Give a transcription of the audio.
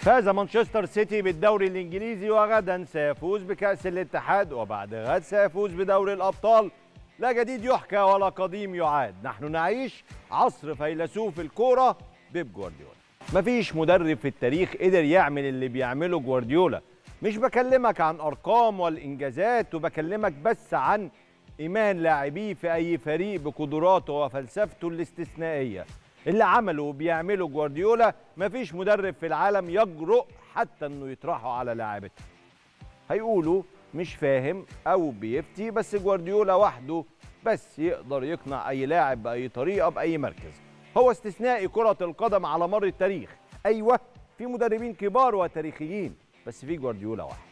فاز مانشستر سيتي بالدوري الانجليزي وغدا سيفوز بكأس الاتحاد وبعد غد سيفوز بدوري الابطال لا جديد يحكى ولا قديم يعاد نحن نعيش عصر فيلسوف الكوره بيب جوارديولا مفيش مدرب في التاريخ قدر يعمل اللي بيعمله جوارديولا مش بكلمك عن ارقام والانجازات وبكلمك بس عن ايمان لاعبيه في اي فريق بقدراته وفلسفته الاستثنائيه اللي عمله وبيعمله جوارديولا مفيش مدرب في العالم يجرؤ حتى انه يطرحه على لاعبته هيقولوا مش فاهم او بيفتي بس جوارديولا وحده بس يقدر يقنع اي لاعب باي طريقه باي مركز هو استثنائي كره القدم على مر التاريخ ايوه في مدربين كبار وتاريخيين بس في جوارديولا واحد